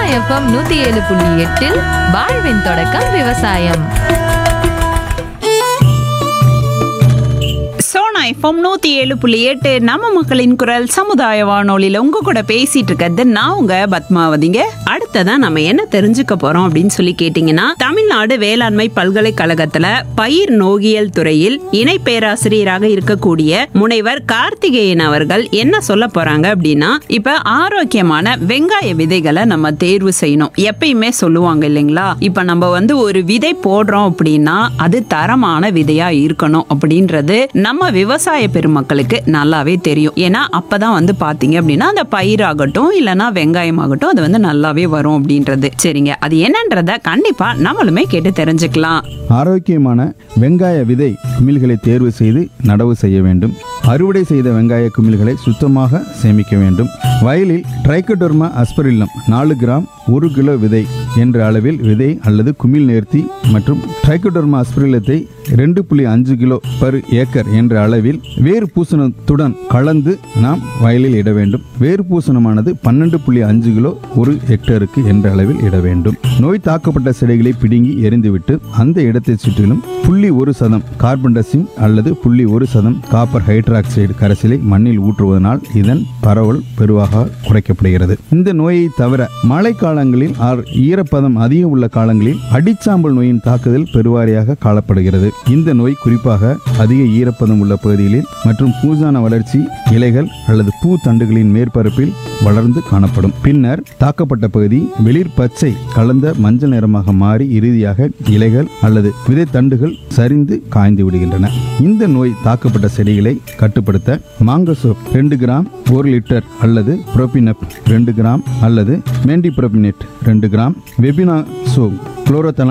FM நூத்தி ஏழு புள்ளி எட்டில் வாழ்வின் தொடக்கம் விவசாயம் சோனா எஃப்எம் நூத்தி ஏழு புள்ளி எட்டு நம்ம மக்களின் குரல் சமுதாய வானொலியில உங்க கூட பேசிட்டு இருக்கிறது நான் உங்க பத்மாவதிங்க அடுத்ததா நம்ம என்ன தெரிஞ்சுக்க போறோம் அப்படின்னு சொல்லி கேட்டீங்கன்னா தமிழ்நாடு வேளாண்மை பல்கலைக்கழகத்துல பயிர் நோகியல் துறையில் இணை பேராசிரியராக இருக்கக்கூடிய முனைவர் கார்த்திகேயன் அவர்கள் என்ன சொல்ல போறாங்க அப்படின்னா இப்ப ஆரோக்கியமான வெங்காய விதைகளை நம்ம தேர்வு செய்யணும் எப்பயுமே சொல்லுவாங்க இல்லைங்களா இப்ப நம்ம வந்து ஒரு விதை போடுறோம் அப்படின்னா அது தரமான விதையா இருக்கணும் அப்படின்றது நம்ம விவசாய பெருமக்களுக்கு நல்லாவே தெரியும் ஏன்னா அப்பதான் வந்து பாத்தீங்க அப்படின்னா அந்த பயிராகட்டும் இல்லைன்னா வெங்காயம் ஆகட்டும் அது வந்து நல்லாவே வரும் அப்படின்றது சரிங்க அது என்னன்றத கண்டிப்பா நம்மளுமே கேட்டு தெரிஞ்சுக்கலாம் ஆரோக்கியமான வெங்காய விதை குமிழ்களை தேர்வு செய்து நடவு செய்ய வேண்டும் அறுவடை செய்த வெங்காய குமிழ்களை சுத்தமாக சேமிக்க வேண்டும் வயலில் ட்ரைக்கோடர்மா அஸ்பரில்லம் நாலு கிராம் ஒரு கிலோ விதை என்ற அளவில் விதை அல்லது குமிழ் நேர்த்தி மற்றும் ட்ரைக்கோடர்மா அஸ்பரில்லத்தை ரெண்டு புள்ளி அஞ்சு கிலோ பர் ஏக்கர் என்ற அளவில் வேர் பூசணத்துடன் கலந்து நாம் வயலில் இட வேண்டும் வேர் பூசணமானது பன்னெண்டு புள்ளி அஞ்சு கிலோ ஒரு ஹெக்டருக்கு என்ற அளவில் இட வேண்டும் நோய் தாக்கப்பட்ட செடிகளை பிடுங்கி எரிந்துவிட்டு அந்த இடத்தை சுற்றிலும் புள்ளி ஒரு சதம் கார்பன் டசிம் அல்லது புள்ளி ஒரு சதம் காப்பர் ஹைட்ராக்சைடு கரைசலை மண்ணில் ஊற்றுவதனால் இதன் பரவல் பெருவாக குறைக்கப்படுகிறது இந்த நோயை தவிர மழை காலங்களில் ஆர் ஈரப்பதம் அதிகம் உள்ள காலங்களில் அடிச்சாம்பல் நோயின் தாக்குதல் பெருவாரியாக காணப்படுகிறது இந்த நோய் குறிப்பாக அதிக ஈரப்பதம் உள்ள பகுதிகளில் மற்றும் பூசான வளர்ச்சி இலைகள் அல்லது பூ தண்டுகளின் மேற்பரப்பில் வளர்ந்து காணப்படும் பின்னர் தாக்கப்பட்ட பகுதி வெளிர் பச்சை கலந்த மஞ்சள் நிறமாக மாறி இறுதியாக இலைகள் அல்லது விதை தண்டுகள் சரிந்து காய்ந்து விடுகின்றன இந்த நோய் தாக்கப்பட்ட செடிகளை கட்டுப்படுத்த மாங்கசோப் ரெண்டு கிராம் ஒரு லிட்டர் அல்லது புரோபினப் ரெண்டு கிராம் அல்லது மேண்டி ரெண்டு கிராம் வெபினா சோப் குளோரோத்தனால்